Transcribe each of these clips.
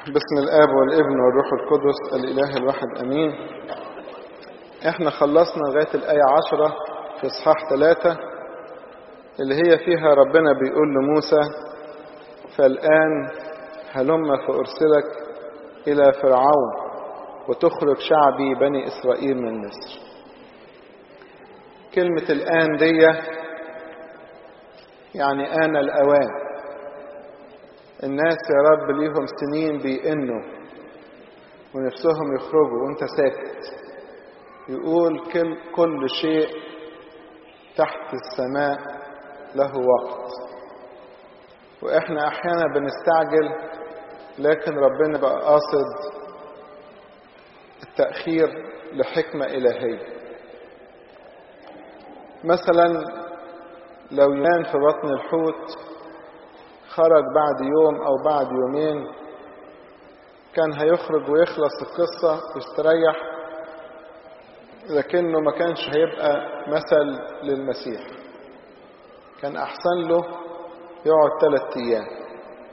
باسم الآب والابن والروح القدس الإله الواحد أمين احنا خلصنا لغاية الآية عشرة في إصحاح ثلاثة اللي هي فيها ربنا بيقول لموسى فالآن هلم فأرسلك إلى فرعون وتخرج شعبي بني إسرائيل من مصر كلمة الآن دي يعني آن الأوان الناس يا رب ليهم سنين بيئنوا ونفسهم يخرجوا وانت ساكت يقول كل, كل شيء تحت السماء له وقت واحنا احيانا بنستعجل لكن ربنا بقى قاصد التأخير لحكمة إلهية مثلا لو ينام في بطن الحوت خرج بعد يوم أو بعد يومين كان هيخرج ويخلص القصة ويستريح لكنه ما كانش هيبقى مثل للمسيح كان أحسن له يقعد ثلاثة أيام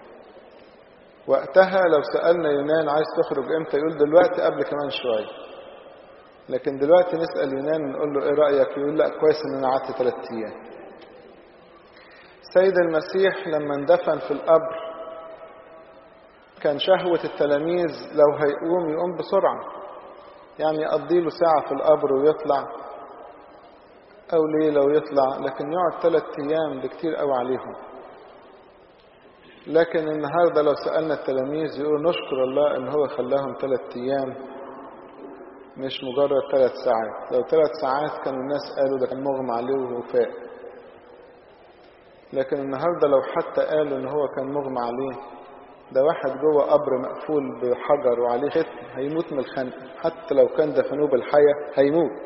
وقتها لو سألنا يونان عايز تخرج امتى يقول دلوقتي قبل كمان شوية لكن دلوقتي نسأل يونان نقول له ايه رأيك يقول لا كويس ان انا قعدت ثلاثة ايام سيد المسيح لما اندفن في القبر كان شهوة التلاميذ لو هيقوم يقوم بسرعة يعني يقضي له ساعة في القبر ويطلع أو ليلة ويطلع لكن يقعد ثلاثة أيام ده كتير قوي عليهم لكن النهاردة لو سألنا التلاميذ يقولوا نشكر الله إن هو خلاهم ثلاثة أيام مش مجرد ثلاث ساعات لو ثلاث ساعات كانوا الناس قالوا ده كان مغمى عليه وفاق لكن النهاردة لو حتى قالوا ان هو كان مغمى عليه ده واحد جوه قبر مقفول بحجر وعليه ختم هيموت من الخنق حتى لو كان دفنوه بالحياة هيموت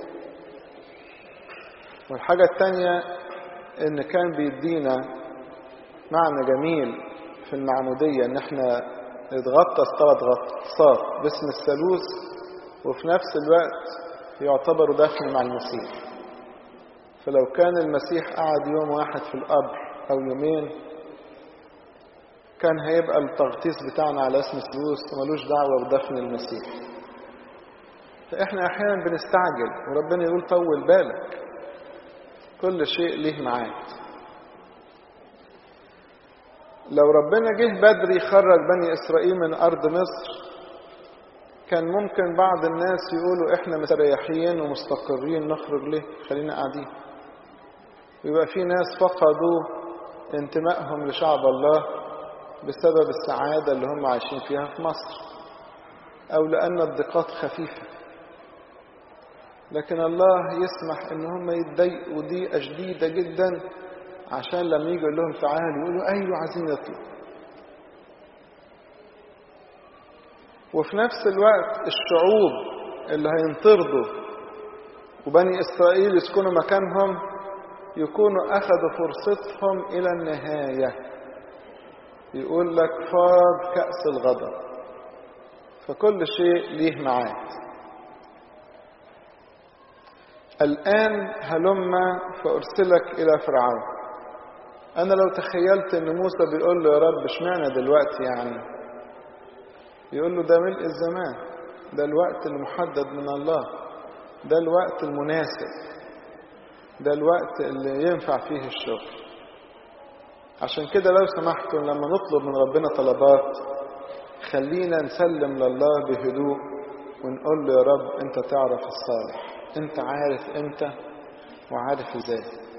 والحاجة التانية ان كان بيدينا معنى جميل في المعمودية ان احنا نتغطس ثلاث غطسات باسم الثالوث وفي نفس الوقت يعتبروا دفن مع المسيح فلو كان المسيح قعد يوم واحد في القبر أو يومين كان هيبقى التغطيس بتاعنا على اسم الثالوث ملوش دعوة بدفن المسيح فإحنا أحيانا بنستعجل وربنا يقول طول بالك كل شيء ليه ميعاد لو ربنا جه بدري خرج بني إسرائيل من أرض مصر كان ممكن بعض الناس يقولوا إحنا مستريحين ومستقرين نخرج ليه خلينا قاعدين ويبقى في ناس فقدوا انتمائهم لشعب الله بسبب السعادة اللي هم عايشين فيها في مصر أو لأن الضيقات خفيفة لكن الله يسمح إن هم يتضايقوا ضيقة شديدة جدا عشان لما يجي لهم تعالوا يقولوا أيوة عايزين يطلعوا وفي نفس الوقت الشعوب اللي هينطردوا وبني إسرائيل يسكنوا مكانهم يكونوا أخذوا فرصتهم إلى النهاية يقول لك فاض كأس الغضب فكل شيء ليه معاد الآن هلم فأرسلك إلى فرعون أنا لو تخيلت أن موسى بيقول له يا رب اشمعنى دلوقتي يعني يقول له ده ملء الزمان ده الوقت المحدد من الله ده الوقت المناسب ده الوقت اللي ينفع فيه الشغل عشان كده لو سمحتم لما نطلب من ربنا طلبات خلينا نسلم لله بهدوء ونقول له يا رب انت تعرف الصالح انت عارف امتى وعارف ازاي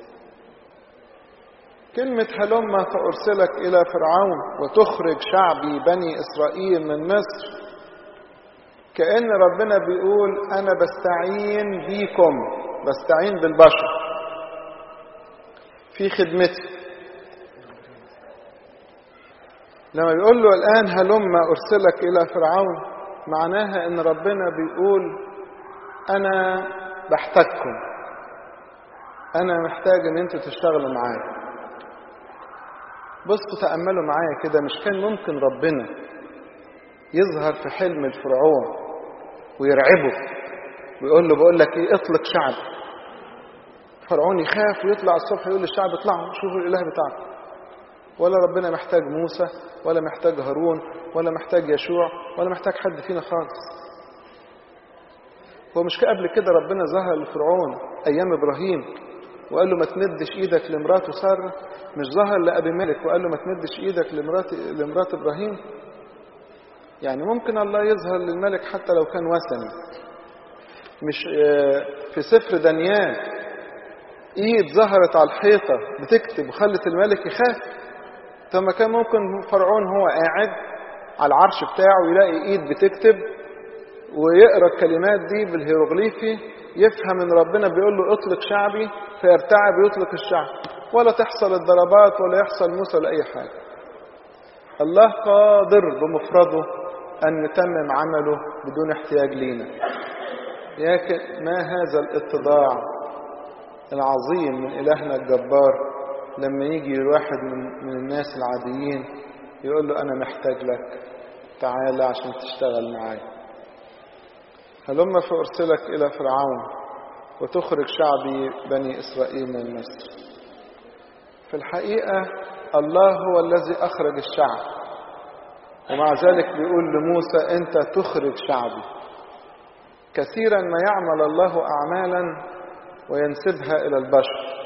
كلمة هلم فأرسلك إلى فرعون وتخرج شعبي بني إسرائيل من مصر كأن ربنا بيقول أنا بستعين بيكم بستعين بالبشر في خدمتي لما يقول له الآن هلم أرسلك إلى فرعون معناها إن ربنا بيقول أنا بحتاجكم أنا محتاج إن أنتوا تشتغلوا معايا بصوا تأملوا معايا كده مش كان ممكن ربنا يظهر في حلم الفرعون ويرعبه ويقول له بقول لك ايه اطلق شعبي فرعون يخاف ويطلع الصبح يقول للشعب اطلعوا شوفوا الاله بتاعكم ولا ربنا محتاج موسى ولا محتاج هارون ولا محتاج يشوع ولا محتاج حد فينا خالص هو مش قبل كده ربنا ظهر لفرعون ايام ابراهيم وقال له ما تمدش ايدك لمراته ساره مش ظهر لابي مالك وقال له ما تمدش ايدك لمرات لمرات ابراهيم يعني ممكن الله يظهر للملك حتى لو كان وثني مش في سفر دانيال ايد ظهرت على الحيطه بتكتب وخلت الملك يخاف طب ما كان ممكن فرعون هو قاعد على العرش بتاعه يلاقي ايد بتكتب ويقرا الكلمات دي بالهيروغليفي يفهم ان ربنا بيقول له اطلق شعبي فيرتعب ويطلق الشعب ولا تحصل الضربات ولا يحصل موسى ولا اي حاجه الله قادر بمفرده ان يتمم عمله بدون احتياج لينا لكن ما هذا الاتضاع العظيم من الهنا الجبار لما يجي الواحد من, من الناس العاديين يقول له انا محتاج لك تعالى عشان تشتغل معايا هلما فأرسلك إلى فرعون وتخرج شعبي بني إسرائيل من مصر في الحقيقة الله هو الذي أخرج الشعب ومع ذلك بيقول لموسى أنت تخرج شعبي كثيرا ما يعمل الله أعمالا وينسبها إلى البشر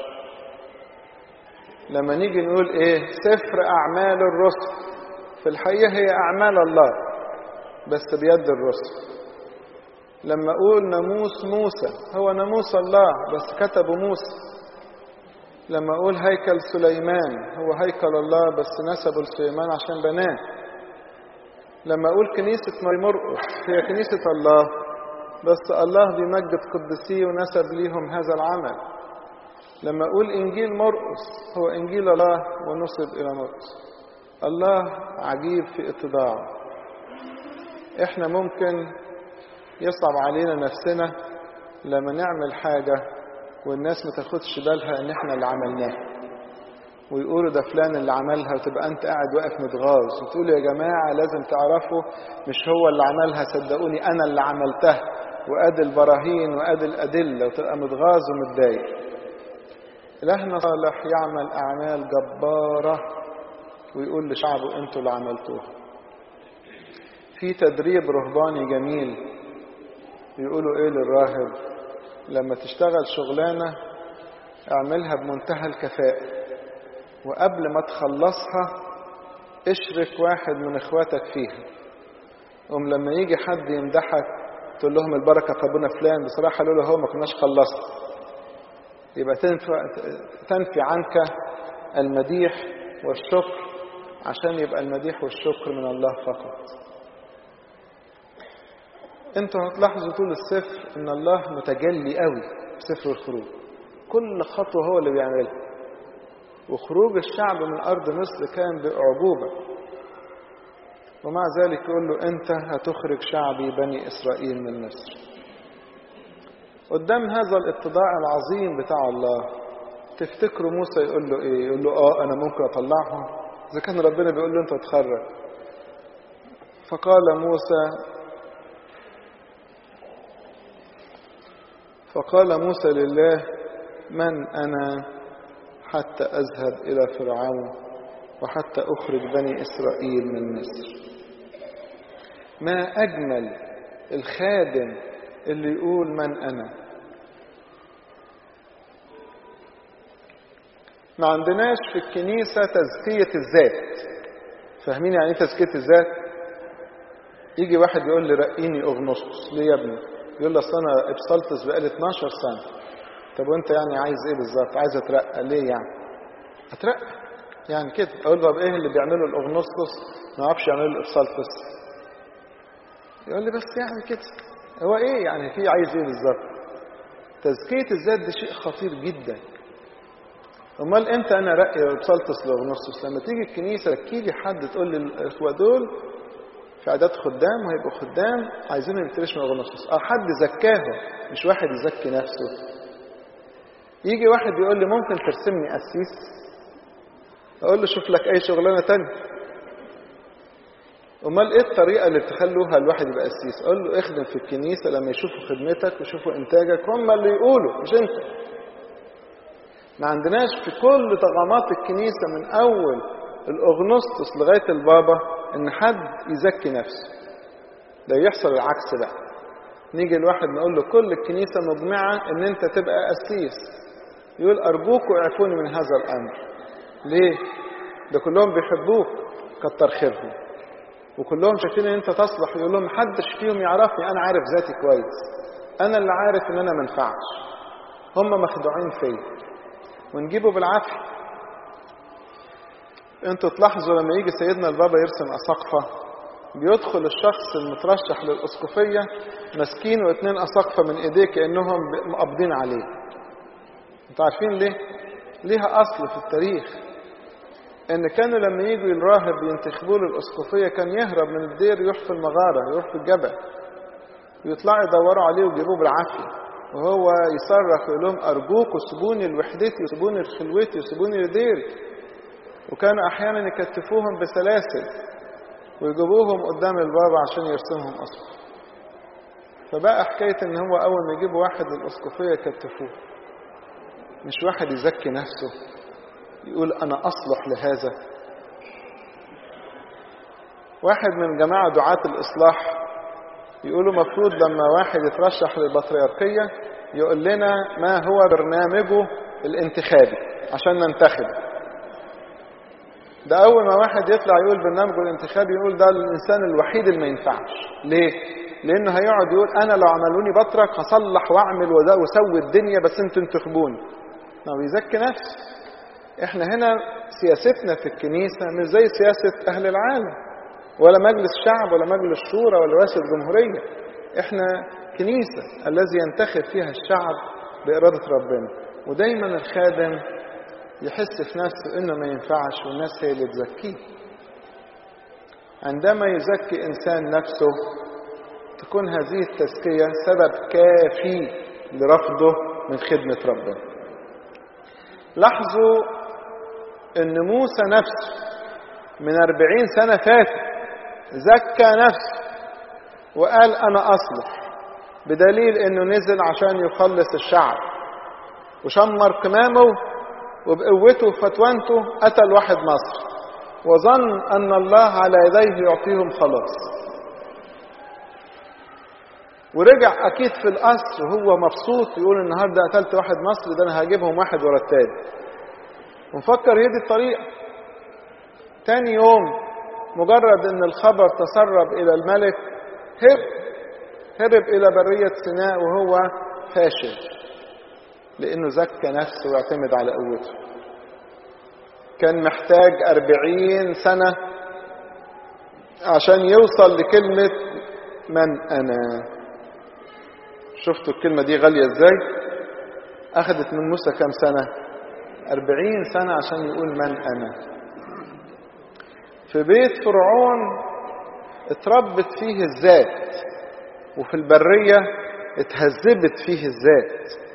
لما نيجي نقول إيه سفر أعمال الرسل في الحقيقة هي أعمال الله بس بيد الرسل لما أقول ناموس موسى هو ناموس الله بس كتبه موسى لما أقول هيكل سليمان هو هيكل الله بس نسبه لسليمان عشان بناه لما أقول كنيسة ماري مرقس هي كنيسة الله بس الله بيمجد قدسيه ونسب ليهم هذا العمل لما أقول إنجيل مرقس هو إنجيل الله ونسب إلى مرقس الله عجيب في اتضاعه احنا ممكن يصعب علينا نفسنا لما نعمل حاجة والناس ما تاخدش بالها ان احنا اللي عملناها ويقولوا ده فلان اللي عملها وتبقى انت قاعد واقف متغاظ وتقول يا جماعة لازم تعرفوا مش هو اللي عملها صدقوني انا اللي عملتها وادي البراهين وادي الادلة وتبقى متغاظ ومتضايق إلهنا صالح يعمل أعمال جبارة ويقول لشعبه أنتوا اللي عملتوها في تدريب رهباني جميل يقولوا ايه للراهب لما تشتغل شغلانة اعملها بمنتهى الكفاءة وقبل ما تخلصها اشرك واحد من اخواتك فيها قوم لما يجي حد يمدحك تقول لهم البركة في ابونا فلان بصراحة قالوا له هو ما كناش خلصنا يبقى تنفي, تنفي عنك المديح والشكر عشان يبقى المديح والشكر من الله فقط انتوا هتلاحظوا طول السفر ان الله متجلي قوي في سفر الخروج كل خطوة هو اللي بيعملها وخروج الشعب من أرض مصر كان بأعجوبة ومع ذلك يقول له أنت هتخرج شعبي بني إسرائيل من مصر قدام هذا الاتضاع العظيم بتاع الله تفتكروا موسى يقول له ايه يقول له اه انا ممكن اطلعهم اذا كان ربنا بيقول له انت اتخرج فقال موسى فقال موسى لله من أنا حتى أذهب إلى فرعون وحتى أخرج بني إسرائيل من مصر ما أجمل الخادم اللي يقول من أنا ما عندناش في الكنيسة تزكية الذات فاهمين يعني ايه تزكية الذات يجي واحد يقول لي رقيني أغنسطس ليه يا ابني يقول لي اصل انا ابسلتس بقالي 12 سنه طب وانت يعني عايز ايه بالظبط عايز اترقى ليه يعني اترقى يعني كده اقول له طب ايه اللي بيعمله الاغنسطس ما اعرفش يعمله الابسلتس يقول لي بس يعني كده هو ايه يعني في عايز ايه بالظبط تزكيه الذات ده شيء خطير جدا امال امتى انا رقي ابسلتس لاغنسطس لما تيجي الكنيسه تحكي لي حد تقول لي الاخوه دول في اعداد خدام وهيبقوا خدام عايزين يمتلش من اغنسطس اه حد زكاهم مش واحد يزكي نفسه يجي واحد يقول لي ممكن ترسمني قسيس اقول له شوف لك اي شغلانه تانية امال ايه الطريقه اللي بتخلوها الواحد يبقى قسيس اقول له اخدم في الكنيسه لما يشوفوا خدمتك ويشوفوا انتاجك هم اللي يقولوا مش انت ما عندناش في كل طغمات الكنيسه من اول الأغنسطس لغاية البابا إن حد يزكي نفسه ده يحصل العكس بقى نيجي الواحد نقول له كل الكنيسة مجمعة إن أنت تبقى قسيس يقول أرجوكوا اعفوني من هذا الأمر ليه؟ ده كلهم بيحبوك كتر خيرهم وكلهم شايفين ان انت تصلح يقول لهم محدش فيهم يعرفني انا عارف ذاتي كويس انا اللي عارف ان انا منفعش هم مخدوعين فيا ونجيبه بالعافيه انتوا تلاحظوا لما يجي سيدنا البابا يرسم اساقفه بيدخل الشخص المترشح للاسقفيه ماسكين واتنين اساقفه من ايديه كانهم مقبضين عليه انتوا عارفين ليه ليها اصل في التاريخ ان كانوا لما يجوا الراهب ينتخبوا له الاسقفيه كان يهرب من الدير يروح في المغاره يروح في الجبل ويطلعوا يدوروا عليه ويجيبوه بالعافيه وهو يصرخ ويقول لهم ارجوكوا سيبوني لوحدتي سيبوني لخلوتي سيبوني لديري وكانوا احيانا يكتفوهم بسلاسل ويجيبوهم قدام البابا عشان يرسمهم اسقف فبقى حكايه ان هو اول ما يجيبوا واحد الاسقفيه يكتفوه مش واحد يزكي نفسه يقول أنا أصلح لهذا واحد من جماعة دعاة الإصلاح يقولوا مفروض لما واحد يترشح للبطريركية يقول لنا ما هو برنامجه الانتخابي عشان ننتخب ده أول ما واحد يطلع يقول برنامجه الانتخابي يقول ده الإنسان الوحيد اللي ما ينفعش ليه؟ لأنه هيقعد يقول أنا لو عملوني بطرك هصلح وأعمل وأسوي الدنيا بس أنتوا انتخبوني ما بيزكي نفسه احنا هنا سياستنا في الكنيسة مش زي سياسة أهل العالم ولا مجلس شعب ولا مجلس شورى ولا رئاسة جمهورية احنا كنيسة الذي ينتخب فيها الشعب بإرادة ربنا ودايما الخادم يحس في نفسه انه ما ينفعش والناس هي اللي تزكيه عندما يزكي انسان نفسه تكون هذه التزكية سبب كافي لرفضه من خدمة ربنا لاحظوا ان موسى نفسه من أربعين سنة فاتت زكى نفسه وقال أنا أصلح بدليل أنه نزل عشان يخلص الشعب وشمر كمامه وبقوته وفتوانته قتل واحد مصر وظن أن الله على يديه يعطيهم خلاص ورجع أكيد في القصر وهو مبسوط يقول النهاردة قتلت واحد مصري ده أنا هجيبهم واحد ورا التاني ونفكر هي دي الطريقة تاني يوم مجرد ان الخبر تسرب الى الملك هرب هرب الى برية سيناء وهو فاشل لانه زكى نفسه واعتمد على قوته كان محتاج أربعين سنة عشان يوصل لكلمة من أنا شفتوا الكلمة دي غالية ازاي أخذت من موسى كام سنة أربعين سنة عشان يقول من أنا في بيت فرعون اتربت فيه الذات وفي البرية اتهذبت فيه الذات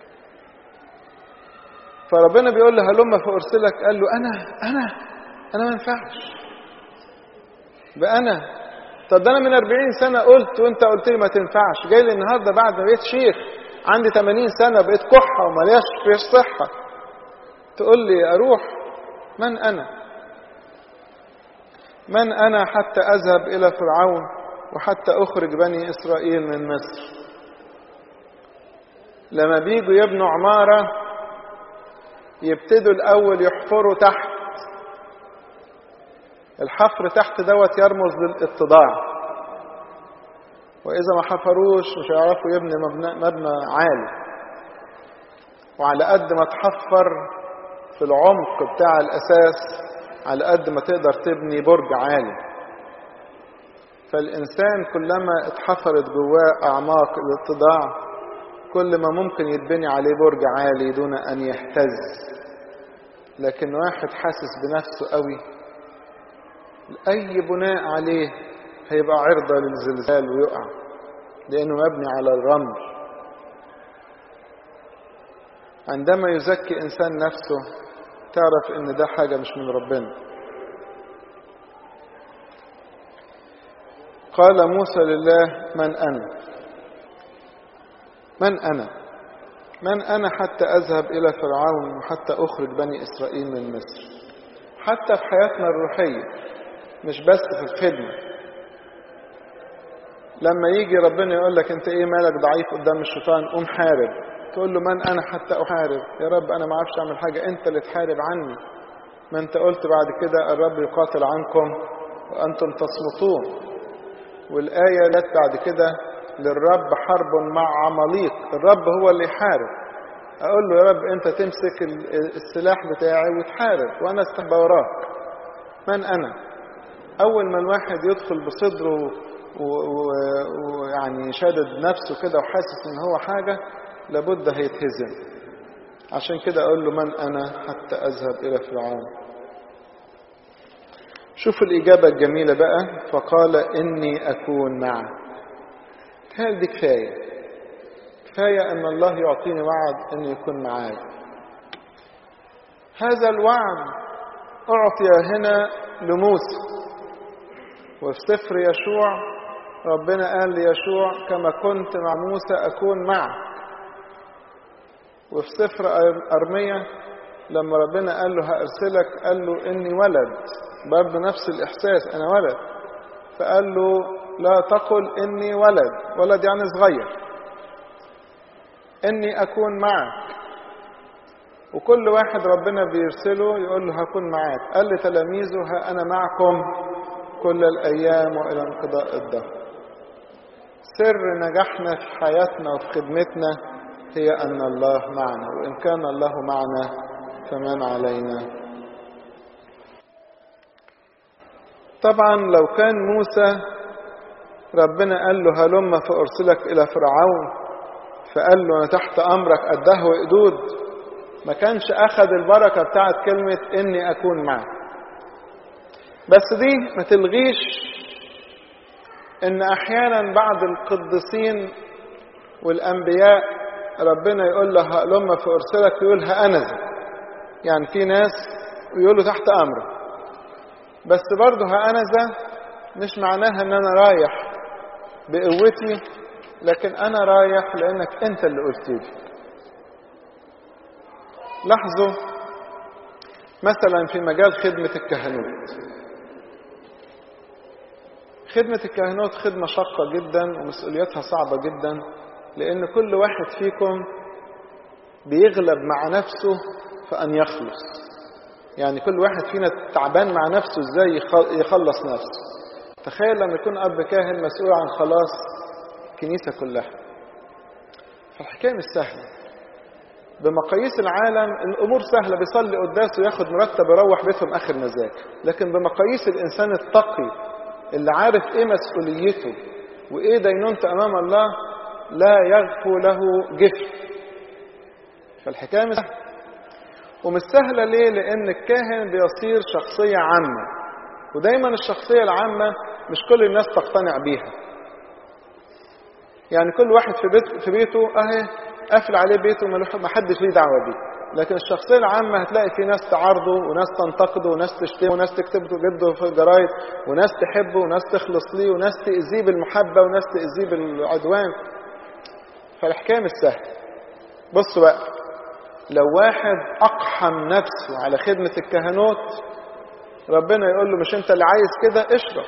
فربنا بيقول له هلما فأرسلك قال له أنا أنا أنا ما ينفعش بقى أنا طب ده أنا من 40 سنة قلت وأنت قلت لي ما تنفعش جاي لي النهاردة بعد ما بقيت شيخ عندي 80 سنة بقيت كحة وملياش فيش صحة تقول لي أروح من أنا من أنا حتى أذهب إلى فرعون وحتى أخرج بني إسرائيل من مصر لما بيجوا يبنوا عمارة يبتدوا الأول يحفروا تحت الحفر تحت دوت يرمز للاتضاع وإذا ما حفروش مش هيعرفوا يبني مبنى, مبنى عالي وعلى قد ما تحفر في العمق بتاع الأساس على قد ما تقدر تبني برج عالي فالإنسان كلما اتحفرت جواه أعماق الاتضاع كل ما ممكن يتبني عليه برج عالي دون أن يهتز لكن واحد حاسس بنفسه قوي أي بناء عليه هيبقى عرضة للزلزال ويقع لأنه مبني على الرمل عندما يزكي إنسان نفسه تعرف ان ده حاجة مش من ربنا قال موسى لله من أنا من أنا من أنا حتى أذهب إلى فرعون وحتى أخرج بني إسرائيل من مصر حتى في حياتنا الروحية مش بس في الخدمة لما يجي ربنا يقول لك انت ايه مالك ضعيف قدام الشيطان قوم حارب تقول له من انا حتى احارب يا رب انا ما اعرفش اعمل حاجة انت اللي تحارب عني ما انت قلت بعد كده الرب يقاتل عنكم وانتم تصمتون والآية جت بعد كده للرب حرب مع عماليق الرب هو اللي يحارب اقول له يا رب انت تمسك السلاح بتاعي وتحارب وانا استخبى وراك من انا اول ما الواحد يدخل بصدره ويعني شادد نفسه كده وحاسس ان هو حاجة لابد هيتهزم عشان كده اقول له من انا حتى اذهب الى فرعون شوف الاجابة الجميلة بقى فقال اني اكون معك هل دي كفاية كفاية ان الله يعطيني وعد ان يكون معاي هذا الوعد اعطي هنا لموسى وفي سفر يشوع ربنا قال ليشوع كما كنت مع موسى أكون معك وفي سفر أرمية لما ربنا قال له هأرسلك قال له إني ولد برضه نفس الإحساس أنا ولد فقال له لا تقل إني ولد ولد يعني صغير إني أكون معك وكل واحد ربنا بيرسله يقول له هكون معاك قال لتلاميذه ها أنا معكم كل الأيام وإلى انقضاء الدهر سر نجاحنا في حياتنا وفي خدمتنا هي أن الله معنا وإن كان الله معنا فمن علينا طبعا لو كان موسى ربنا قال له هلم فأرسلك إلى فرعون فقال له أنا تحت أمرك قده وقدود ما كانش أخذ البركة بتاعت كلمة إني أكون معك بس دي ما تلغيش ان احيانا بعض القديسين والانبياء ربنا يقول له لما فارسلك يقول هانذا يعني في ناس يقولوا تحت امره بس برضه هانذا مش معناها ان انا رايح بقوتي لكن انا رايح لانك انت اللي قلت لي لاحظوا مثلا في مجال خدمه الكهنوت خدمة الكهنوت خدمة شاقة جدا ومسؤوليتها صعبة جدا لأن كل واحد فيكم بيغلب مع نفسه فأن يخلص يعني كل واحد فينا تعبان مع نفسه ازاي يخلص نفسه تخيل لما يكون أب كاهن مسؤول عن خلاص الكنيسة كلها فالحكاية مش سهلة بمقاييس العالم الأمور سهلة بيصلي قداسه وياخد مرتب يروح بيتهم آخر مزاج لكن بمقاييس الإنسان التقي اللي عارف ايه مسؤوليته وايه دينونته امام الله لا يغفو له جفر فالحكايه مش سهله ومش سهله ليه لان الكاهن بيصير شخصيه عامه ودايما الشخصيه العامه مش كل الناس تقتنع بيها يعني كل واحد في بيت في بيته اهي قافل عليه بيته ما حدش ليه دعوه بيه لكن الشخصية العامة هتلاقي في ناس تعارضه وناس تنتقده وناس تشتمه وناس تكتب جده في الجرايد وناس تحبه وناس تخلص ليه وناس تأذيه بالمحبة وناس تأذيه بالعدوان فالحكاية مش سهلة بص بقى لو واحد أقحم نفسه على خدمة الكهنوت ربنا يقول له مش انت اللي عايز كده اشرب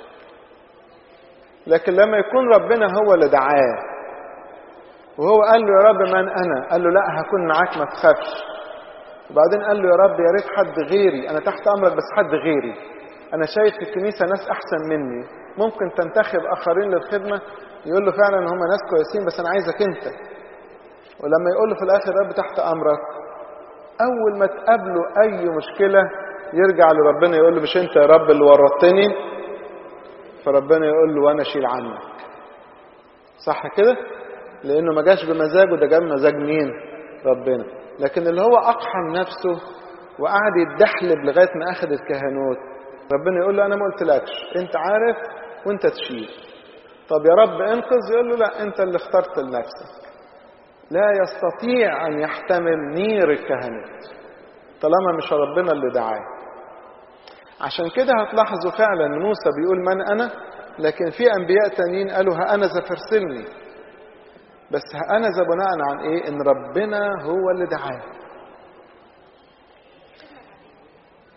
لكن لما يكون ربنا هو اللي دعاه وهو قال له يا رب من انا قال له لا هكون معاك ما تخافش وبعدين قال له يا رب يا ريت حد غيري انا تحت امرك بس حد غيري انا شايف في الكنيسه ناس احسن مني ممكن تنتخب اخرين للخدمه يقول له فعلا هم ناس كويسين بس انا عايزك انت ولما يقول له في الاخر يا رب تحت امرك اول ما تقابله اي مشكله يرجع لربنا يقول له مش انت يا رب اللي ورطتني فربنا يقول له وانا اشيل عنك صح كده لانه ما جاش بمزاجه ده جاب مزاج مين ربنا لكن اللي هو اقحم نفسه وقعد يتدحلب لغايه ما اخذ الكهنوت ربنا يقول له انا ما قلتلكش انت عارف وانت تشيل طب يا رب انقذ يقول له لا انت اللي اخترت لنفسك لا يستطيع ان يحتمل نير الكهنوت طالما مش ربنا اللي دعاه عشان كده هتلاحظوا فعلا موسى بيقول من انا لكن في انبياء تانيين قالوا ها انا فارسلني بس ها انا بناء عن ايه ان ربنا هو اللي دعاه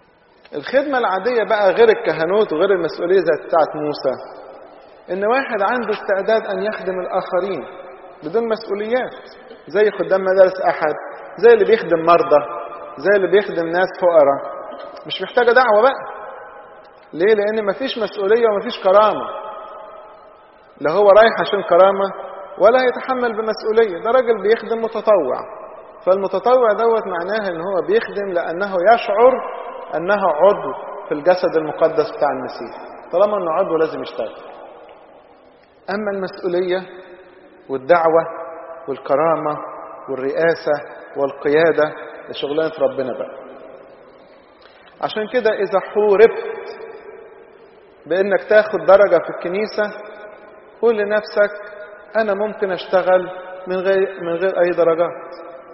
الخدمة العادية بقى غير الكهنوت وغير المسؤولية زي بتاعت موسى إن واحد عنده استعداد أن يخدم الآخرين بدون مسؤوليات زي خدام مدارس أحد زي اللي بيخدم مرضى زي اللي بيخدم ناس فقراء مش محتاجة دعوة بقى ليه؟ لأن مفيش مسؤولية ومفيش كرامة لا هو رايح عشان كرامة ولا يتحمل بمسؤولية ده راجل بيخدم متطوع فالمتطوع دوت معناه ان هو بيخدم لأنه يشعر أنه عضو في الجسد المقدس بتاع المسيح طالما أنه عضو لازم يشتغل أما المسؤولية والدعوة والكرامة والرئاسة والقيادة ده شغلانة ربنا بقى عشان كده إذا حوربت بإنك تاخد درجة في الكنيسة قول لنفسك أنا ممكن أشتغل من غير, من غير أي درجات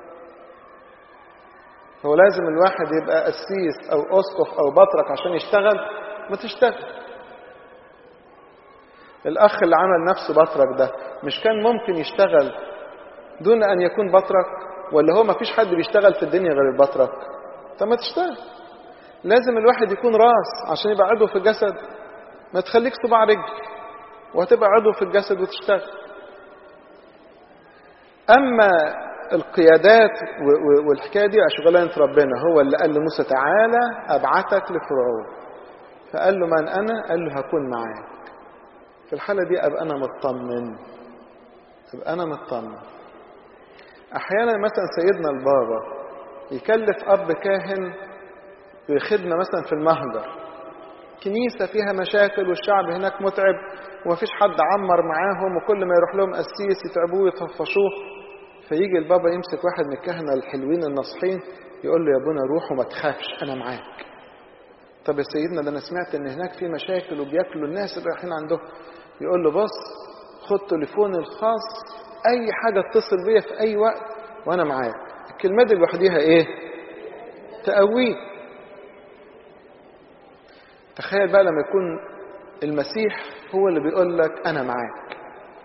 هو لازم الواحد يبقى قسيس أو أسقف أو بطرك عشان يشتغل ما تشتغل الأخ اللي عمل نفسه بطرك ده مش كان ممكن يشتغل دون أن يكون بطرك ولا هو ما فيش حد بيشتغل في الدنيا غير البطرك طب ما تشتغل لازم الواحد يكون راس عشان يبقى عضو في الجسد ما تخليك صباع رجل وهتبقى عضو في الجسد وتشتغل أما القيادات والحكاية دي شغلانة ربنا هو اللي قال لموسى تعالى أبعتك لفرعون فقال له من أنا قال له هكون معاك في الحالة دي أبقى أنا مطمن أبقى أنا مطمن أحيانا مثلا سيدنا البابا يكلف أب كاهن بخدمة مثلا في المهجر كنيسة فيها مشاكل والشعب هناك متعب ومفيش حد عمر معاهم وكل ما يروح لهم قسيس يتعبوه ويطفشوه فيجي البابا يمسك واحد من الكهنة الحلوين الناصحين يقول له يا ابونا روح وما تخافش أنا معاك طب يا سيدنا ده أنا سمعت إن هناك في مشاكل وبياكلوا الناس اللي رايحين عندهم يقول له بص خد تليفوني الخاص أي حاجة اتصل بيا في أي وقت وأنا معاك الكلمة دي لوحديها إيه؟ تقويه تخيل بقى لما يكون المسيح هو اللي بيقول لك أنا معاك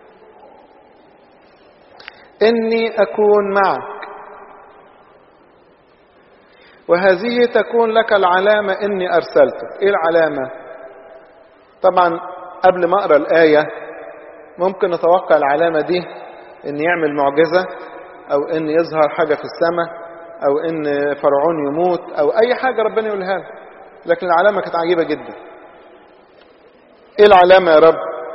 إني أكون معك وهذه تكون لك العلامة إني أرسلتك إيه العلامة طبعا قبل ما أقرأ الآية ممكن نتوقع العلامة دي إن يعمل معجزة أو إن يظهر حاجة في السماء أو إن فرعون يموت أو أي حاجة ربنا يقولها له لكن العلامة كانت عجيبة جدا إيه العلامة يا رب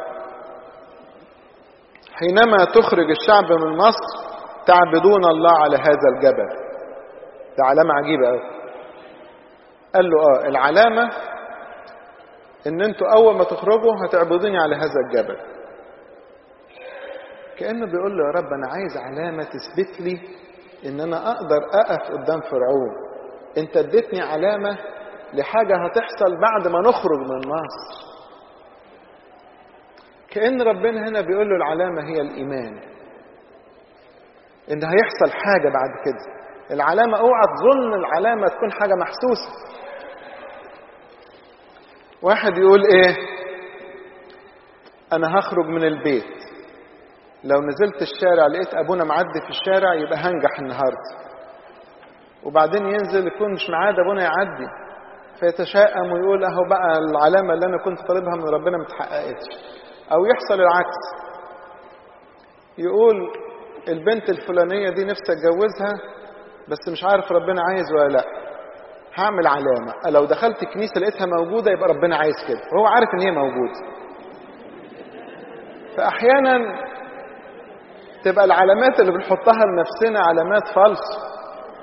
حينما تخرج الشعب من مصر تعبدون الله على هذا الجبل ده علامة عجيبة قوي قال له اه العلامة ان انتوا اول ما تخرجوا هتعبدوني على هذا الجبل كأنه بيقول له يا رب انا عايز علامة تثبت لي ان انا اقدر اقف قدام فرعون انت اديتني علامة لحاجة هتحصل بعد ما نخرج من مصر كأن ربنا هنا بيقول له العلامة هي الإيمان إن هيحصل حاجة بعد كده العلامة اوعى تظن العلامة تكون حاجة محسوسة واحد يقول ايه انا هخرج من البيت لو نزلت الشارع لقيت ابونا معدي في الشارع يبقى هنجح النهارده وبعدين ينزل يكون مش معاد ابونا يعدي فيتشائم ويقول اهو بقى العلامه اللي انا كنت طالبها من ربنا ما اتحققتش او يحصل العكس يقول البنت الفلانيه دي نفسي اتجوزها بس مش عارف ربنا عايز ولا لا هعمل علامه لو دخلت الكنيسه لقيتها موجوده يبقى ربنا عايز كده وهو عارف ان هي موجوده فاحيانا تبقى العلامات اللي بنحطها لنفسنا علامات فالص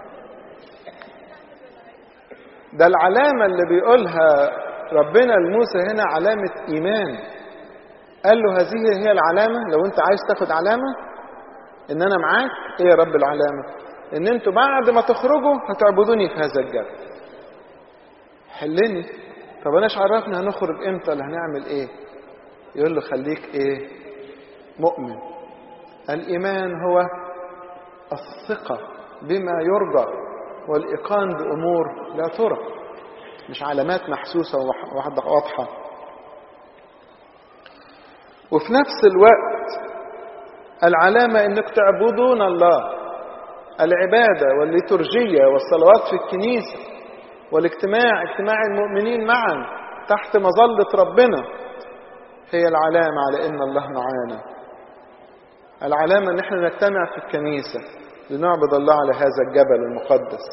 ده العلامة اللي بيقولها ربنا لموسى هنا علامة إيمان قال له هذه هي العلامة لو أنت عايز تاخد علامة إن أنا معاك إيه يا رب العلامة إن أنتوا بعد ما تخرجوا هتعبدوني في هذا الجبل حلني طب أناش عرفنا هنخرج إمتى ولا هنعمل إيه يقول له خليك إيه مؤمن الإيمان هو الثقة بما يرجى والإيقان بأمور لا ترى مش علامات محسوسة واضحة وفي نفس الوقت العلامة انك تعبدون الله العبادة والليتورجية والصلوات في الكنيسة والاجتماع اجتماع المؤمنين معا تحت مظلة ربنا هي العلامة على إن الله معانا العلامة إن احنا نجتمع في الكنيسة لنعبد الله على هذا الجبل المقدس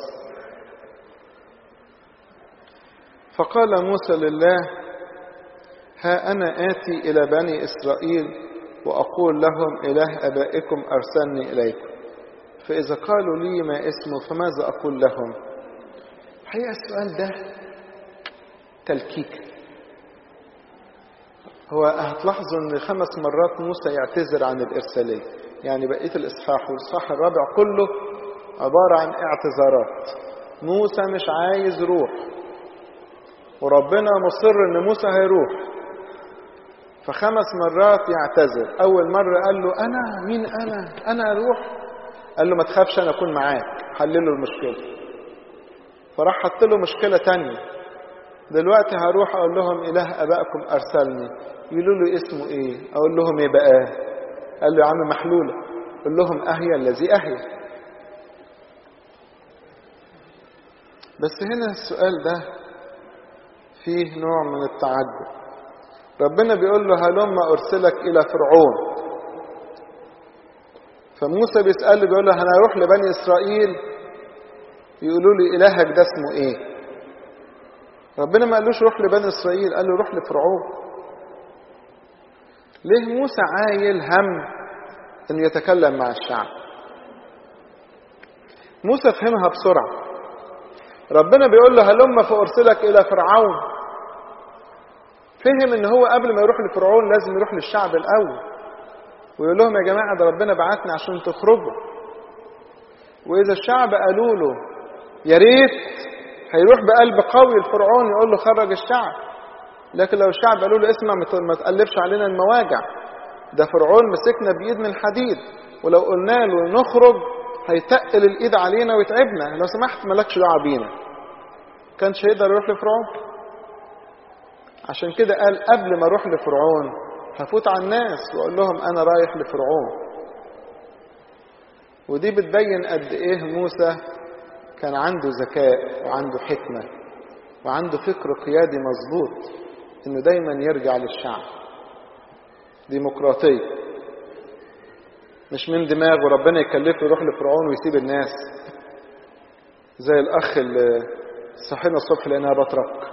فقال موسى لله ها أنا آتي إلى بني إسرائيل وأقول لهم إله أبائكم أرسلني إليكم فإذا قالوا لي ما اسمه فماذا أقول لهم الحقيقة السؤال ده تلكيك هو هتلاحظوا ان خمس مرات موسى يعتذر عن الإرسالية يعني بقية الإصحاح والإصحاح الرابع كله عبارة عن اعتذارات موسى مش عايز روح وربنا مصر ان موسى هيروح فخمس مرات يعتذر اول مرة قال له انا مين انا انا اروح قال له ما تخافش انا اكون معاك حلله المشكلة فراح حط له مشكلة تانية دلوقتي هروح اقول لهم اله ابائكم ارسلني يقولوا له اسمه ايه اقول لهم ايه بقى قال له يا عم محلولة قول لهم اهيا الذي اهيا بس هنا السؤال ده فيه نوع من التعجب ربنا بيقول له هلم ارسلك الى فرعون فموسى بيسأله بيقول له انا هروح لبني اسرائيل يقولوا لي الهك ده اسمه ايه ربنا ما قالوش روح لبني اسرائيل قال له روح لفرعون ليه موسى عايل هم انه يتكلم مع الشعب موسى فهمها بسرعه ربنا بيقول له هلم فارسلك الى فرعون فهم ان هو قبل ما يروح لفرعون لازم يروح للشعب الاول ويقول لهم يا جماعه ده ربنا بعتني عشان تخرجوا واذا الشعب قالوا له يا ريت هيروح بقلب قوي الفرعون يقول له خرج الشعب لكن لو الشعب قالوا له اسمع ما تقلبش علينا المواجع ده فرعون مسكنا بايد من حديد ولو قلنا له نخرج هيتقل الايد علينا ويتعبنا لو سمحت مالكش دعوه بينا كانش هيقدر يروح لفرعون عشان كده قال قبل ما اروح لفرعون هفوت على الناس واقول لهم انا رايح لفرعون ودي بتبين قد ايه موسى كان عنده ذكاء وعنده حكمة وعنده فكر قيادي مظبوط انه دايما يرجع للشعب ديمقراطية مش من دماغه ربنا يكلفه يروح لفرعون ويسيب الناس زي الاخ اللي صحينا الصبح لقيناها بطرق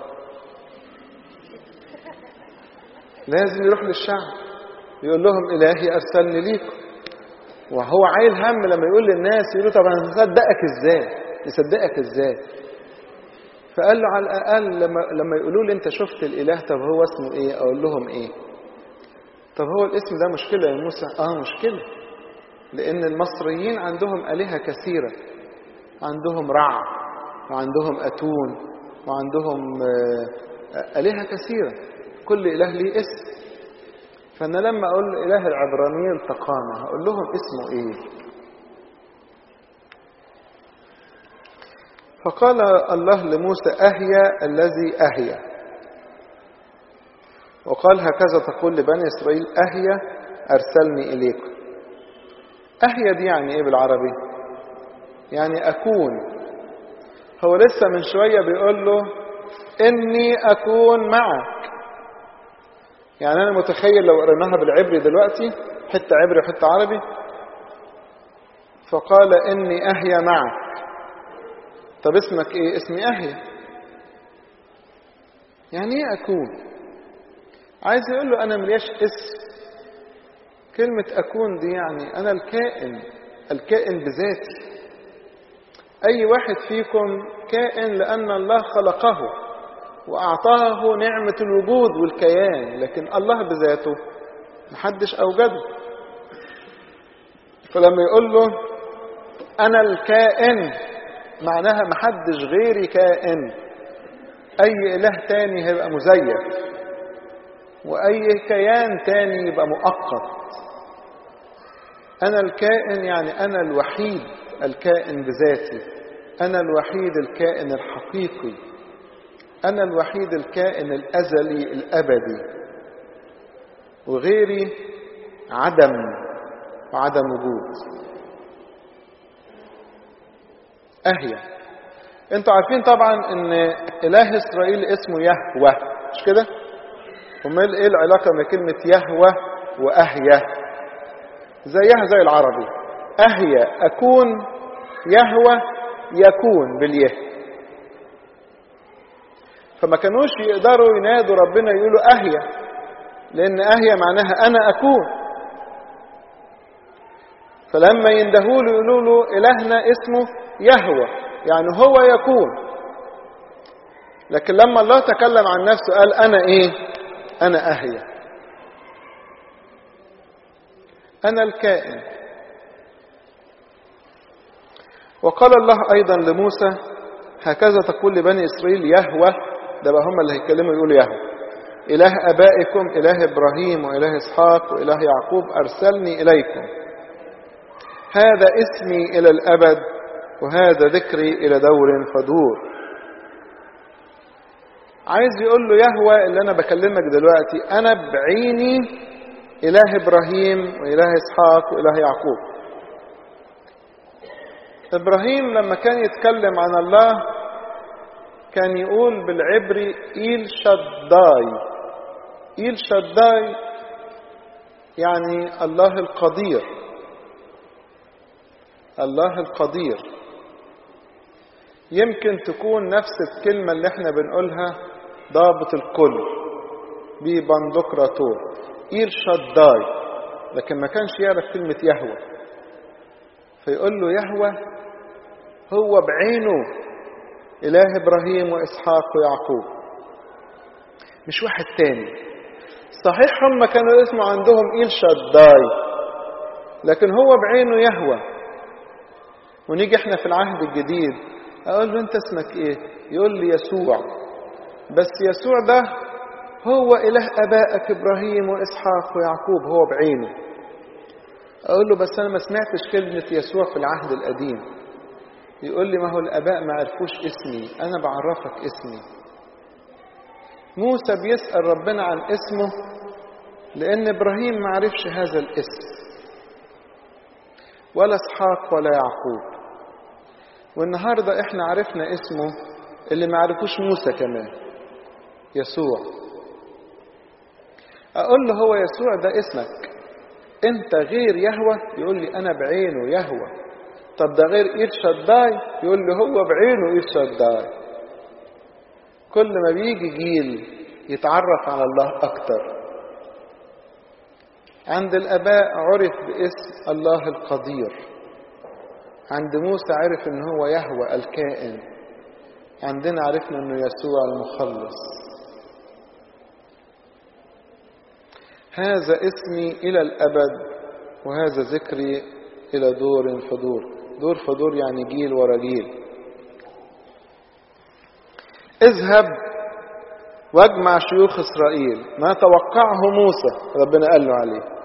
لازم يروح للشعب يقول لهم الهي ارسلني ليكم وهو عايل هم لما يقول للناس يقولوا طب انا هصدقك ازاي يصدقك ازاي فقال له على الاقل لما لما يقولوا لي انت شفت الاله طب هو اسمه ايه اقول لهم ايه طب هو الاسم ده مشكله يا موسى اه مشكله لان المصريين عندهم الهه كثيره عندهم رع وعندهم اتون وعندهم الهه كثيره كل اله ليه اسم فانا لما اقول اله العبرانيين التقامه هقول لهم اسمه ايه فقال الله لموسى أهيا الذي أهيا وقال هكذا تقول لبني إسرائيل أهيا أرسلني إليكم أهيا دي يعني إيه بالعربي يعني أكون هو لسه من شوية بيقول له إني أكون معك يعني أنا متخيل لو قريناها بالعبري دلوقتي حتة عبري وحتة عربي فقال إني أهيا معك طب اسمك ايه اسمي اهيا يعني ايه اكون عايز يقول له انا ملياش اسم كلمة اكون دي يعني انا الكائن الكائن بذاتي اي واحد فيكم كائن لان الله خلقه واعطاه نعمة الوجود والكيان لكن الله بذاته محدش اوجده فلما يقول له انا الكائن معناها محدش غيري كائن اي اله تاني هيبقى مزيف واي كيان تاني يبقى مؤقت انا الكائن يعني انا الوحيد الكائن بذاتي انا الوحيد الكائن الحقيقي انا الوحيد الكائن الازلي الابدي وغيري عدم وعدم وجود أهيا انتوا عارفين طبعا ان اله اسرائيل اسمه يهوه مش كده امال ايه العلاقه بين كلمه يهوه واهيا زيها زي العربي اهيا اكون يهوه يكون باليه فما كانوش يقدروا ينادوا ربنا يقولوا اهيا لان اهيا معناها انا اكون فلما يندهوا له يقولوا له الهنا اسمه يهوه يعني هو يكون لكن لما الله تكلم عن نفسه قال انا ايه انا اهيا انا الكائن وقال الله ايضا لموسى هكذا تقول لبني اسرائيل يهوه ده بقى هم اللي هيتكلموا يقولوا يهوه اله ابائكم اله ابراهيم واله اسحاق واله يعقوب ارسلني اليكم هذا اسمي الى الابد وهذا ذكري إلى دور فدور عايز يقول له يهوى اللي أنا بكلمك دلوقتي أنا بعيني إله إبراهيم وإله إسحاق وإله يعقوب إبراهيم لما كان يتكلم عن الله كان يقول بالعبري إيل شداي إيل شداي يعني الله القدير الله القدير يمكن تكون نفس الكلمة اللي احنا بنقولها ضابط الكل ببندقراتور إير شداي لكن ما كانش يعرف كلمة يهوى فيقول له يهوى هو بعينه إله إبراهيم وإسحاق ويعقوب مش واحد تاني صحيح هم كانوا اسمه عندهم إيل شداي لكن هو بعينه يهوى ونيجي احنا في العهد الجديد اقول له انت اسمك ايه يقول لي يسوع بس يسوع ده هو اله ابائك ابراهيم واسحاق ويعقوب هو بعينه اقول له بس انا ما سمعتش كلمه يسوع في العهد القديم يقول لي ما هو الاباء ما عرفوش اسمي انا بعرفك اسمي موسى بيسال ربنا عن اسمه لان ابراهيم ما عرفش هذا الاسم ولا اسحاق ولا يعقوب والنهارده احنا عرفنا اسمه اللي ما عرفوش موسى كمان يسوع اقول له هو يسوع ده اسمك انت غير يهوى يقول لي انا بعينه يهوى طب ده غير ايد شداي يقول لي هو بعينه ايد شداي كل ما بيجي جيل يتعرف على الله اكتر عند الاباء عرف باسم الله القدير عند موسى عرف ان هو يهوى الكائن عندنا عرفنا انه يسوع المخلص هذا اسمي الى الابد وهذا ذكري الى دور فدور دور فدور يعني جيل ورا جيل اذهب واجمع شيوخ اسرائيل ما توقعه موسى ربنا قال له عليه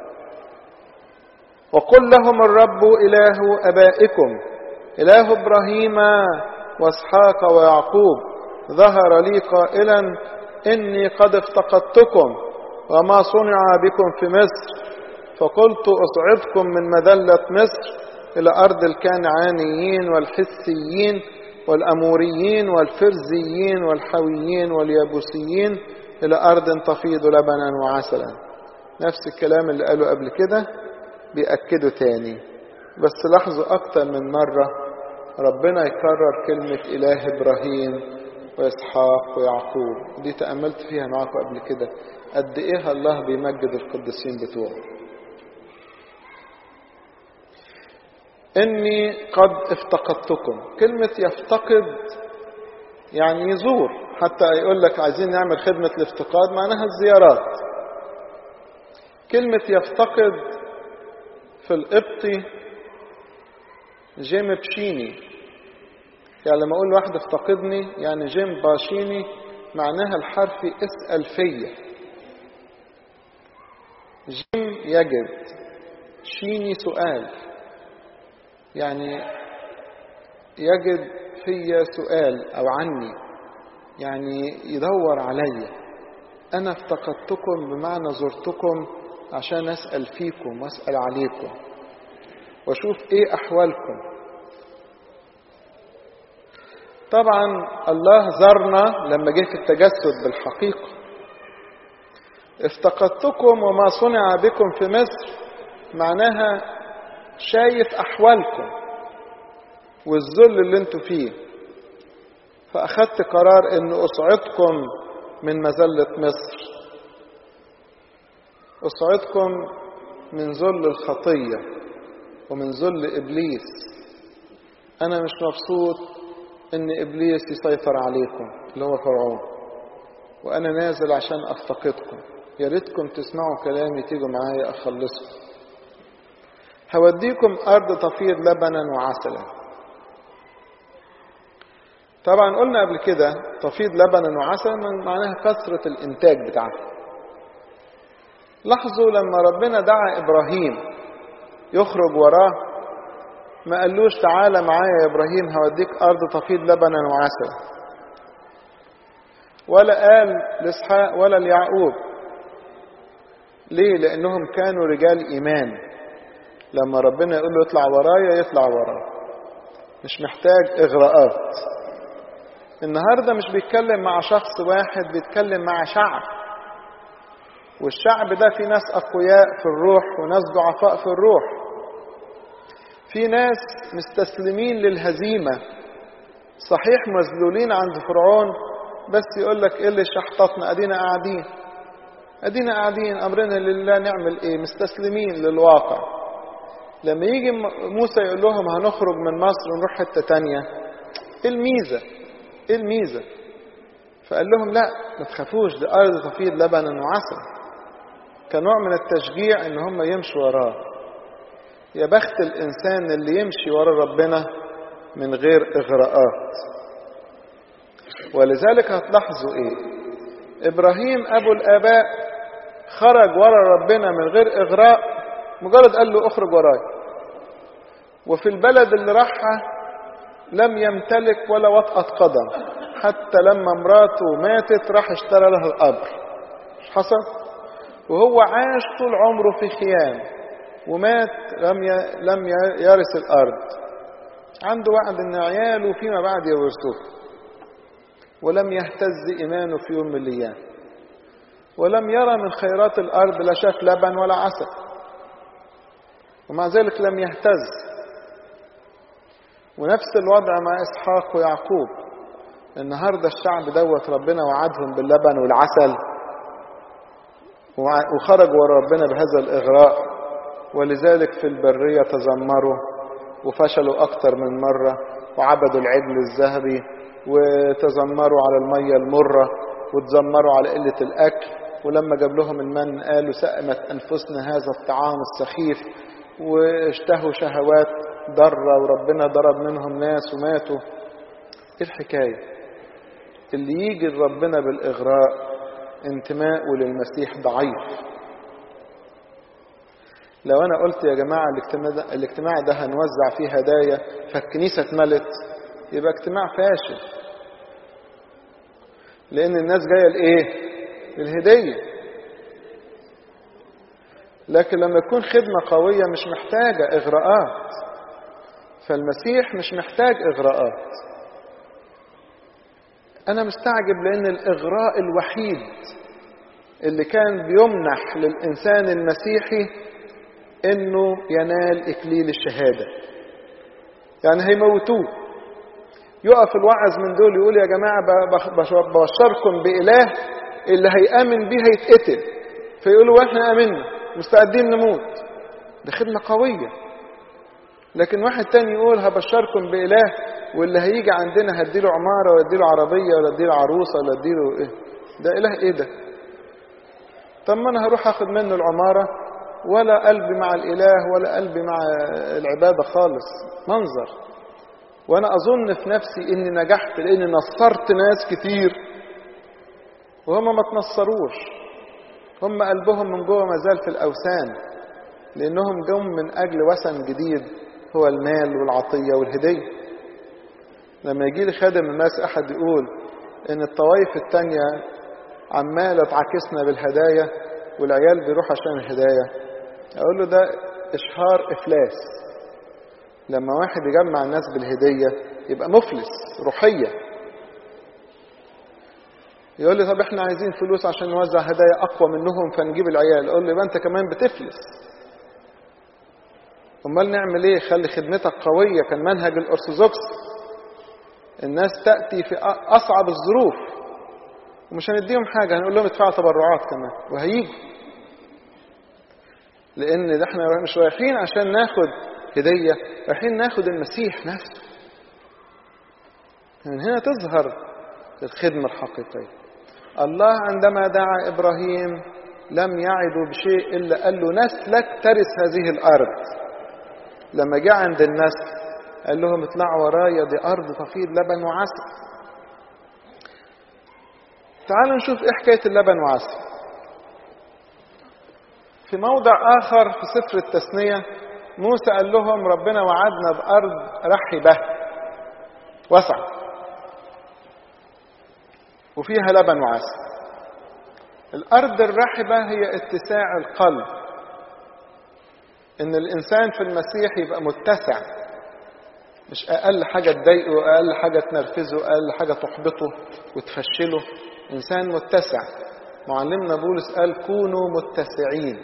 وقل لهم الرب إله أبائكم إله إبراهيم واسحاق ويعقوب ظهر لي قائلا إني قد افتقدتكم وما صنع بكم في مصر فقلت أصعدكم من مذلة مصر إلى أرض الكنعانيين والحثيين والأموريين والفرزيين والحويين واليابوسيين إلى أرض تفيض لبنا وعسلا نفس الكلام اللي قاله قبل كده بيأكدوا تاني بس لاحظوا أكتر من مرة ربنا يكرر كلمة إله إبراهيم وإسحاق ويعقوب دي تأملت فيها معاكم قبل كده قد إيه الله بيمجد القديسين بتوعه إني قد افتقدتكم كلمة يفتقد يعني يزور حتى يقول لك عايزين نعمل خدمة الافتقاد معناها الزيارات كلمة يفتقد في القبطي جيم بشيني يعني لما اقول واحد افتقدني يعني جيم باشيني معناها الحرفي اسأل فيا جيم يجد شيني سؤال يعني يجد فيا سؤال او عني يعني يدور عليا انا افتقدتكم بمعنى زرتكم عشان أسأل فيكم وأسأل عليكم وأشوف إيه أحوالكم طبعا الله زارنا لما جه في التجسد بالحقيقة افتقدتكم وما صنع بكم في مصر معناها شايف أحوالكم والذل اللي انتوا فيه فأخدت قرار أن أصعدكم من مذلة مصر أصعدكم من ذل الخطية ومن ذل إبليس أنا مش مبسوط إن إبليس يسيطر عليكم اللي هو فرعون وأنا نازل عشان أفتقدكم يا ريتكم تسمعوا كلامي تيجوا معايا أخلصكم هوديكم أرض تفيض لبنا وعسلا طبعا قلنا قبل كده تفيض لبنا وعسلا معناها كثرة الإنتاج بتاعها لاحظوا لما ربنا دعا إبراهيم يخرج وراه ما قالوش تعالى معايا يا إبراهيم هوديك أرض تفيض لبنا وعسلا ولا قال لإسحاق ولا ليعقوب ليه لأنهم كانوا رجال إيمان لما ربنا يقول له اطلع ورايا يطلع وراه مش محتاج إغراءات النهاردة مش بيتكلم مع شخص واحد بيتكلم مع شعب والشعب ده في ناس أقوياء في الروح وناس ضعفاء في الروح في ناس مستسلمين للهزيمة صحيح مذلولين عند فرعون بس يقول لك ايه اللي شحطتنا ادينا قاعدين ادينا قاعدين امرنا لله نعمل ايه مستسلمين للواقع لما يجي موسى يقول لهم هنخرج من مصر ونروح حته تانية ايه الميزه ايه الميزه فقال لهم لا ما تخافوش دي ارض تفيض لبنا وعسل كنوع من التشجيع ان هم يمشوا وراه يا بخت الانسان اللي يمشي ورا ربنا من غير اغراءات ولذلك هتلاحظوا ايه ابراهيم ابو الاباء خرج ورا ربنا من غير اغراء مجرد قال له اخرج وراي وفي البلد اللي راحها لم يمتلك ولا وطأة قدم حتى لما مراته ماتت راح اشترى لها القبر مش حصل وهو عاش طول عمره في خيام ومات لم لم يرث الارض عنده وعد ان عياله فيما بعد يورثوه ولم يهتز ايمانه في يوم من الايام ولم يرى من خيرات الارض لا شاف لبن ولا عسل ومع ذلك لم يهتز ونفس الوضع مع اسحاق ويعقوب النهارده الشعب دوت ربنا وعدهم باللبن والعسل وخرج ورا ربنا بهذا الاغراء ولذلك في البريه تذمروا وفشلوا اكتر من مره وعبدوا العجل الذهبي وتذمروا على الميه المره وتذمروا على قله الاكل ولما جاب لهم المن قالوا سأمت انفسنا هذا الطعام السخيف واشتهوا شهوات ضرة وربنا ضرب منهم ناس وماتوا ايه الحكاية اللي يجي لربنا بالإغراء انتماءه للمسيح ضعيف لو أنا قلت يا جماعة الاجتماع ده, الاجتماع ده هنوزع فيه هدايا فالكنيسة اتملت يبقى اجتماع فاشل لأن الناس جاية لإيه؟ للهدية لكن لما يكون خدمة قوية مش محتاجة إغراءات فالمسيح مش محتاج إغراءات أنا مستعجب لأن الإغراء الوحيد اللي كان بيمنح للإنسان المسيحي إنه ينال إكليل الشهادة يعني هيموتوه يقف الوعظ من دول يقول يا جماعة ببشركم بإله اللي هيآمن بيه هيتقتل فيقولوا واحنا آمنا مستعدين نموت دي خدمة قوية لكن واحد تاني يقول هبشركم بإله واللي هيجي عندنا هديله عمارة ولا اديله عربية ولا اديله عروسة ولا اديله ايه ده إله ايه ده طب ما انا هروح اخد منه العمارة ولا قلبي مع الإله ولا قلبي مع العبادة خالص منظر وانا اظن في نفسي اني نجحت لاني نصرت ناس كتير وهم ما تنصروش هم قلبهم من جوه ما زال في الاوثان لانهم جم من اجل وثن جديد هو المال والعطيه والهديه لما يجي لي خادم الناس احد يقول ان الطوائف التانية عمالة تعاكسنا بالهدايا والعيال بيروح عشان الهدايا اقول له ده اشهار افلاس لما واحد يجمع الناس بالهدية يبقى مفلس روحيا يقول لي طب احنا عايزين فلوس عشان نوزع هدايا اقوى منهم فنجيب العيال اقول له يبقى انت كمان بتفلس امال نعمل ايه خلي خدمتك قويه كان منهج الارثوذكس الناس تاتي في اصعب الظروف ومش هنديهم حاجه هنقول لهم ادفعوا تبرعات كمان وهيجوا لان ده احنا مش رايحين عشان ناخد هديه رايحين ناخد المسيح نفسه من هنا تظهر الخدمه الحقيقيه الله عندما دعا ابراهيم لم يعد بشيء الا قال له نسلك ترث هذه الارض لما جاء عند النسل قال لهم اطلعوا ورايا دي ارض تفيض لبن وعسل تعالوا نشوف ايه حكايه اللبن وعسل في موضع اخر في سفر التثنيه موسى قال لهم ربنا وعدنا بارض رحبه واسعه وفيها لبن وعسل الارض الرحبه هي اتساع القلب ان الانسان في المسيح يبقى متسع مش اقل حاجه تضايقه اقل حاجه تنرفزه اقل حاجه تحبطه وتفشله انسان متسع معلمنا بولس قال كونوا متسعين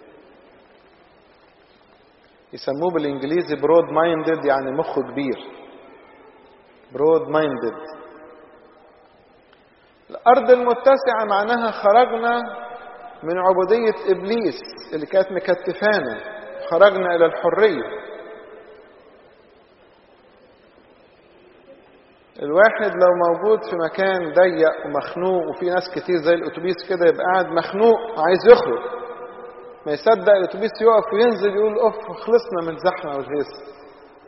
يسموه بالانجليزي برود مايندد يعني مخه كبير برود مايندد الارض المتسعه معناها خرجنا من عبوديه ابليس اللي كانت مكتفانا خرجنا الى الحريه الواحد لو موجود في مكان ضيق ومخنوق وفي ناس كتير زي الاتوبيس كده يبقى قاعد مخنوق عايز يخرج ما يصدق الاتوبيس يقف وينزل يقول اوف خلصنا من الزحمه والهيصه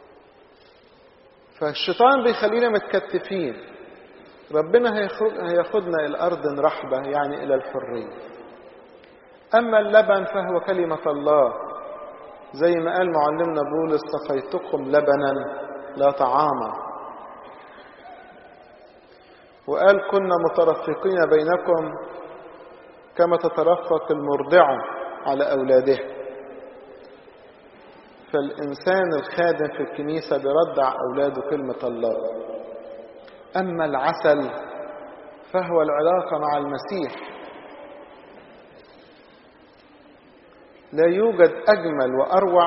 فالشيطان بيخلينا متكتفين ربنا هياخدنا الى ارض رحبه يعني الى الحريه اما اللبن فهو كلمه الله زي ما قال معلمنا بولس سقيتكم لبنا لا طعاما وقال كنا مترفقين بينكم كما تترفق المرضعة على أولادها فالإنسان الخادم في الكنيسة بيرضع أولاده كلمة الله أما العسل فهو العلاقة مع المسيح لا يوجد أجمل وأروع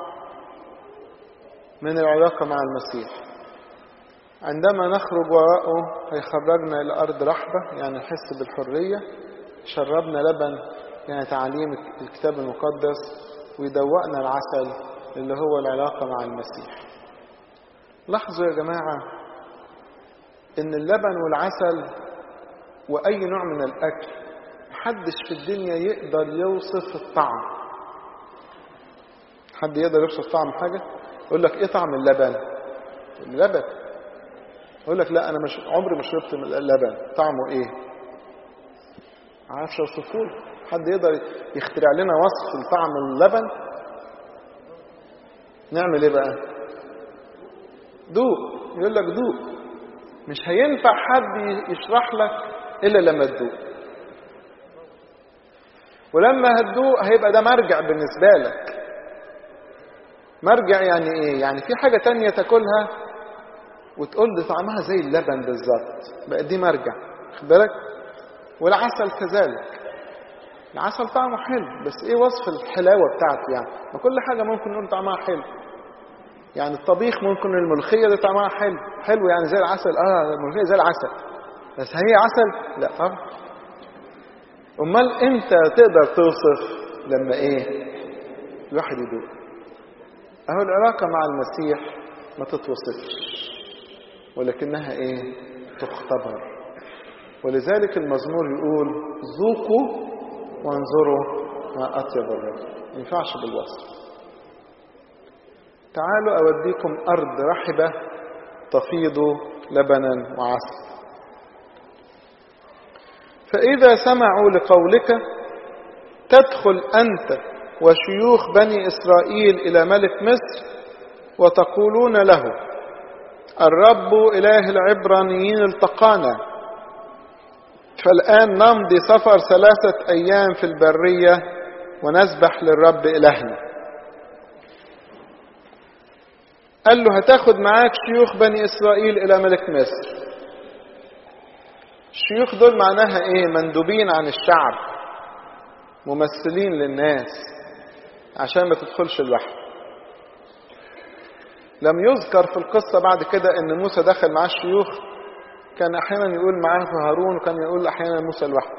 من العلاقة مع المسيح عندما نخرج وراءه هيخرجنا إلى أرض رحبة يعني نحس بالحرية شربنا لبن يعني تعاليم الكتاب المقدس ويدوقنا العسل اللي هو العلاقة مع المسيح لاحظوا يا جماعة إن اللبن والعسل وأي نوع من الأكل محدش في الدنيا يقدر يوصف الطعم حد يقدر يوصف طعم حاجة يقول لك إيه طعم اللبن اللبن يقول لك لا انا مش عمري ما شربت من اللبن طعمه ايه عارفش اوصفه حد يقدر يخترع لنا وصف لطعم اللبن نعمل ايه بقى دوق يقول لك دوق مش هينفع حد يشرح لك الا لما تدوق ولما هتدوق هيبقى ده مرجع بالنسبه لك مرجع يعني ايه يعني في حاجه تانية تاكلها وتقول دي طعمها زي اللبن بالظبط بقى دي مرجع خد بالك والعسل كذلك العسل طعمه حلو بس ايه وصف الحلاوه بتاعته يعني ما كل حاجه ممكن نقول طعمها حلو يعني الطبيخ ممكن الملوخيه دي طعمها حلو حلو يعني زي العسل اه الملوخيه زي العسل بس هي عسل لا طبعا امال انت تقدر توصف لما ايه الواحد يدوق اهو العلاقه مع المسيح ما تتوصفش ولكنها ايه تختبر ولذلك المزمور يقول ذوقوا وانظروا ما اطيب الرب ما ينفعش بالوصف تعالوا اوديكم ارض رحبه تفيض لبنا وعسل فاذا سمعوا لقولك تدخل انت وشيوخ بني اسرائيل الى ملك مصر وتقولون له الرب إله العبرانيين التقانا فالآن نمضي سفر ثلاثة أيام في البرية ونسبح للرب إلهنا قال له هتاخد معاك شيوخ بني إسرائيل إلى ملك مصر الشيوخ دول معناها ايه مندوبين عن الشعب ممثلين للناس عشان ما تدخلش الوحي لم يذكر في القصة بعد كده ان موسى دخل مع الشيوخ كان احيانا يقول معاه هارون وكان يقول احيانا موسى لوحده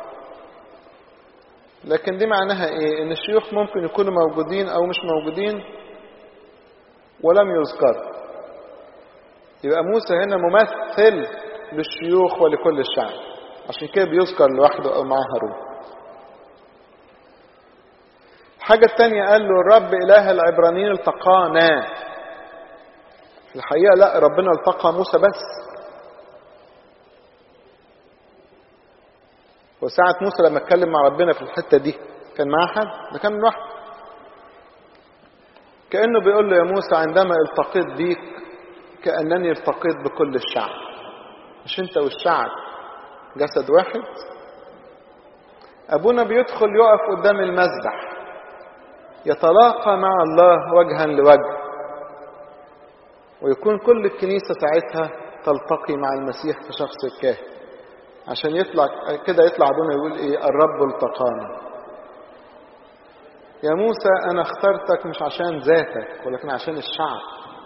لكن دي معناها ايه ان الشيوخ ممكن يكونوا موجودين او مش موجودين ولم يذكر يبقى موسى هنا ممثل للشيوخ ولكل الشعب عشان كده بيذكر لوحده او معاه هارون الحاجة التانية قال له الرب إله العبرانيين التقانا في الحقيقة لا ربنا التقى موسى بس وساعة موسى لما اتكلم مع ربنا في الحتة دي كان معاه حد ده كان لوحده كأنه بيقول له يا موسى عندما التقيت بيك كأنني التقيت بكل الشعب مش انت والشعب جسد واحد أبونا بيدخل يقف قدام المذبح يتلاقى مع الله وجها لوجه ويكون كل الكنيسة ساعتها تلتقي مع المسيح في شخص الكاهن عشان يطلع كده يطلع ابونا يقول ايه الرب التقانا يا موسى انا اخترتك مش عشان ذاتك ولكن عشان الشعب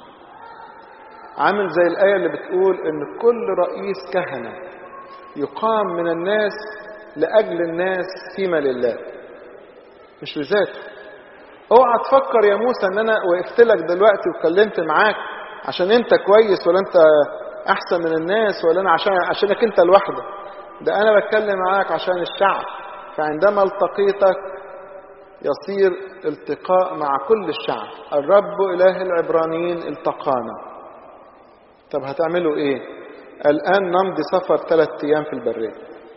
عامل زي الآية اللي بتقول ان كل رئيس كهنة يقام من الناس لأجل الناس فيما لله مش لذاته اوعى تفكر يا موسى ان انا وقفت لك دلوقتي واتكلمت معاك عشان انت كويس ولا انت احسن من الناس ولا انا عشان عشانك انت لوحدك ده انا بتكلم معاك عشان الشعب فعندما التقيتك يصير التقاء مع كل الشعب الرب اله العبرانيين التقانا طب هتعملوا ايه الان نمضي سفر ثلاث ايام في البريه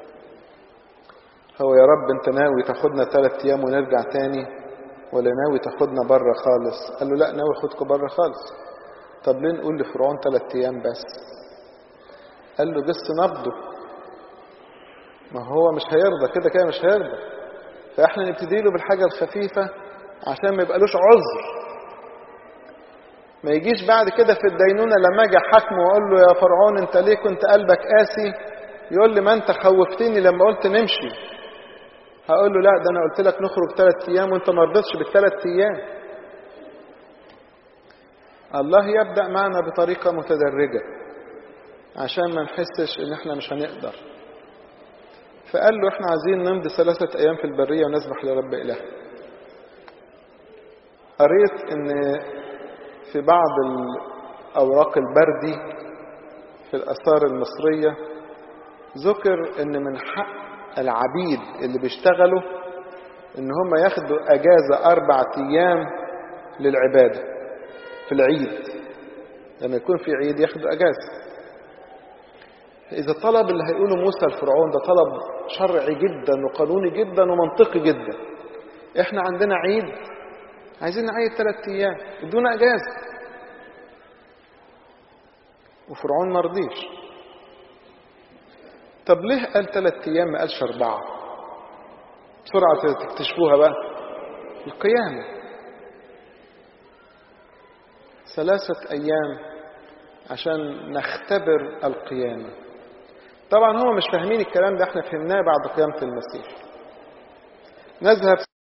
هو يا رب انت ناوي تاخدنا ثلاث ايام ونرجع تاني ولا ناوي تاخدنا بره خالص قال له لا ناوي اخدكم بره خالص طب ليه نقول لفرعون ثلاث ايام بس قال له بس نبضه ما هو مش هيرضى كده كده مش هيرضى فاحنا نبتدي له بالحاجه الخفيفه عشان ما يبقالوش عذر ما يجيش بعد كده في الدينونه لما اجي حاكمه واقول له يا فرعون انت ليه كنت قلبك قاسي يقول لي ما انت خوفتني لما قلت نمشي هقول له لا ده انا قلت لك نخرج ثلاث ايام وانت ما رضيتش بالثلاث ايام الله يبدا معنا بطريقه متدرجه عشان ما نحسش ان احنا مش هنقدر فقال له احنا عايزين نمضي ثلاثة ايام في البرية ونسبح لرب اله قريت ان في بعض الاوراق البردي في الاثار المصرية ذكر ان من حق العبيد اللي بيشتغلوا ان هم ياخدوا اجازة اربع ايام للعبادة في العيد لما يكون في عيد ياخدوا اجازة إذا الطلب اللي هيقوله موسى الفرعون ده طلب شرعي جدا وقانوني جدا ومنطقي جدا احنا عندنا عيد عايزين نعيد ثلاث ايام ادونا اجازه وفرعون ما رضيش طب ليه قال ثلاث ايام ما قالش اربعه بسرعه تكتشفوها بقى القيامه ثلاثه ايام عشان نختبر القيامه طبعا هم مش فاهمين الكلام ده احنا فهمناه بعد قيامة المسيح نذهب